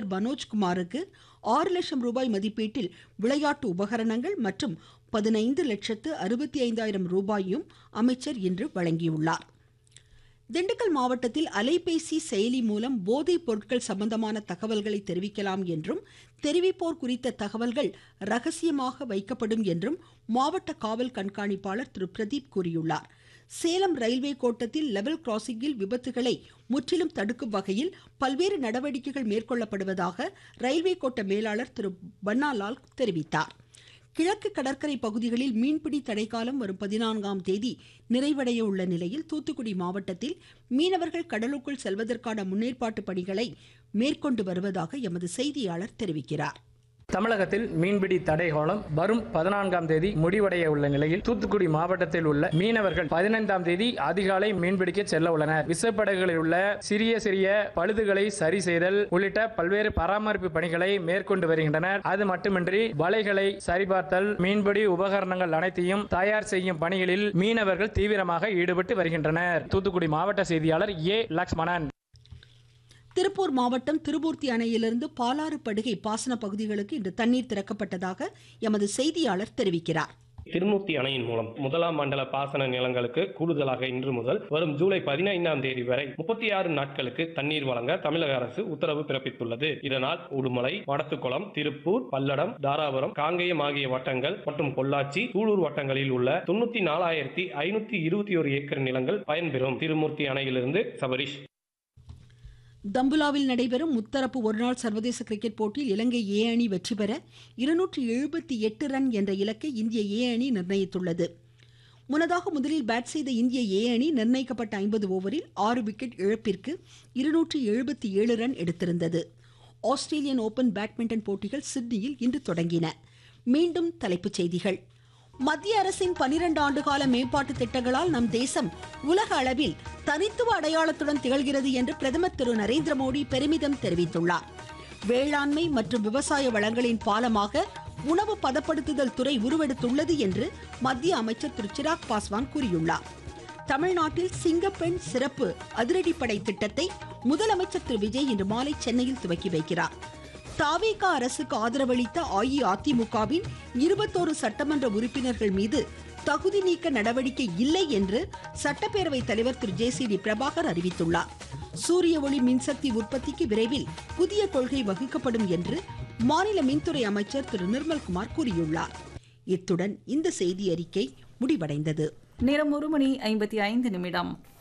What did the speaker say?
மனோஜ்குமாருக்கு ஆறு லட்சம் ரூபாய் மதிப்பீட்டில் விளையாட்டு உபகரணங்கள் மற்றும் பதினைந்து லட்சத்து அறுபத்தி ஐந்தாயிரம் ரூபாயும் அமைச்சர் இன்று வழங்கியுள்ளார் திண்டுக்கல் மாவட்டத்தில் அலைபேசி செயலி மூலம் போதைப் பொருட்கள் சம்பந்தமான தகவல்களை தெரிவிக்கலாம் என்றும் தெரிவிப்போர் குறித்த தகவல்கள் ரகசியமாக வைக்கப்படும் என்றும் மாவட்ட காவல் கண்காணிப்பாளர் திரு பிரதீப் கூறியுள்ளார் சேலம் ரயில்வே கோட்டத்தில் லெவல் கிராசிங்கில் விபத்துகளை முற்றிலும் தடுக்கும் வகையில் பல்வேறு நடவடிக்கைகள் மேற்கொள்ளப்படுவதாக ரயில்வே கோட்ட மேலாளர் திரு பன்னாலால் தெரிவித்தார் கிழக்கு கடற்கரை பகுதிகளில் மீன்பிடி தடைக்காலம் வரும் பதினான்காம் தேதி நிறைவடைய உள்ள நிலையில் தூத்துக்குடி மாவட்டத்தில் மீனவர்கள் கடலுக்குள் செல்வதற்கான முன்னேற்பாட்டு பணிகளை மேற்கொண்டு வருவதாக எமது செய்தியாளர் தெரிவிக்கிறார் தமிழகத்தில் மீன்பிடி தடைகோலம் வரும் பதினான்காம் தேதி முடிவடைய உள்ள நிலையில் தூத்துக்குடி மாவட்டத்தில் உள்ள மீனவர்கள் பதினைந்தாம் தேதி அதிகாலை மீன்பிடிக்க செல்ல உள்ளனர் விசைப்படகுகளில் உள்ள சிறிய சிறிய பழுதுகளை சரி செய்தல் உள்ளிட்ட பல்வேறு பராமரிப்பு பணிகளை மேற்கொண்டு வருகின்றனர் அது மட்டுமின்றி வலைகளை சரிபார்த்தல் மீன்பிடி உபகரணங்கள் அனைத்தையும் தயார் செய்யும் பணிகளில் மீனவர்கள் தீவிரமாக ஈடுபட்டு வருகின்றனர் தூத்துக்குடி மாவட்ட செய்தியாளர் ஏ லக்ஷ்மணன் திருப்பூர் மாவட்டம் திருமூர்த்தி அணையிலிருந்து பாலாறு படுகை பாசன பகுதிகளுக்கு இன்று தண்ணீர் திறக்கப்பட்டதாக எமது செய்தியாளர் தெரிவிக்கிறார் திருமூர்த்தி அணையின் மூலம் முதலாம் மண்டல பாசன நிலங்களுக்கு கூடுதலாக இன்று முதல் வரும் ஜூலை பதினைந்தாம் தேதி வரை முப்பத்தி ஆறு நாட்களுக்கு தண்ணீர் வழங்க தமிழக அரசு உத்தரவு பிறப்பித்துள்ளது இதனால் உடுமலை வடத்துக்குளம் திருப்பூர் பல்லடம் தாராபுரம் காங்கேயம் ஆகிய வட்டங்கள் மற்றும் பொள்ளாச்சி சூலூர் வட்டங்களில் உள்ள தொண்ணூத்தி நாலாயிரத்தி ஐநூத்தி இருபத்தி ஒரு ஏக்கர் நிலங்கள் பயன்பெறும் திருமூர்த்தி அணையிலிருந்து சபரிஷ் தம்புலாவில் நடைபெறும் முத்தரப்பு ஒருநாள் சர்வதேச கிரிக்கெட் போட்டியில் இலங்கை ஏ அணி வெற்றி பெற இருநூற்றி எழுபத்தி எட்டு ரன் என்ற இலக்கை இந்திய ஏ அணி நிர்ணயித்துள்ளது முன்னதாக முதலில் பேட் செய்த இந்திய ஏ அணி நிர்ணயிக்கப்பட்ட ஐம்பது ஓவரில் ஆறு விக்கெட் இழப்பிற்கு இருநூற்றி எழுபத்தி ஏழு ரன் எடுத்திருந்தது ஆஸ்திரேலியன் ஓபன் பேட்மிண்டன் போட்டிகள் சிட்னியில் இன்று தொடங்கின மீண்டும் தலைப்புச் செய்திகள் மத்திய அரசின் பனிரெண்டு ஆண்டுகால மேம்பாட்டு திட்டங்களால் நம் தேசம் உலக அளவில் தனித்துவ அடையாளத்துடன் திகழ்கிறது என்று பிரதமர் திரு நரேந்திர மோடி பெருமிதம் தெரிவித்துள்ளார் வேளாண்மை மற்றும் விவசாய வளங்களின் பாலமாக உணவு பதப்படுத்துதல் துறை உருவெடுத்துள்ளது என்று மத்திய அமைச்சர் திரு சிராக் பாஸ்வான் கூறியுள்ளார் தமிழ்நாட்டில் சிங்கப்பெண் சிறப்பு அதிரடிப்படை திட்டத்தை முதலமைச்சர் திரு விஜய் இன்று மாலை சென்னையில் துவக்கி வைக்கிறார் தாவேகா அரசுக்கு ஆதரவளித்த அஇஅதிமுகவின் இருபத்தோரு சட்டமன்ற உறுப்பினர்கள் மீது தகுதி நீக்க நடவடிக்கை இல்லை என்று சட்டப்பேரவை தலைவர் திரு ஜே சி டி பிரபாகர் அறிவித்துள்ளார் சூரிய ஒளி மின்சக்தி உற்பத்திக்கு விரைவில் புதிய கொள்கை வகுக்கப்படும் என்று மாநில மின்துறை அமைச்சர் திரு நிர்மல்குமார் கூறியுள்ளார் இத்துடன் இந்த செய்தி அறிக்கை முடிவடைந்தது நேரம் ஒரு மணி ஐம்பத்தி ஐந்து நிமிடம்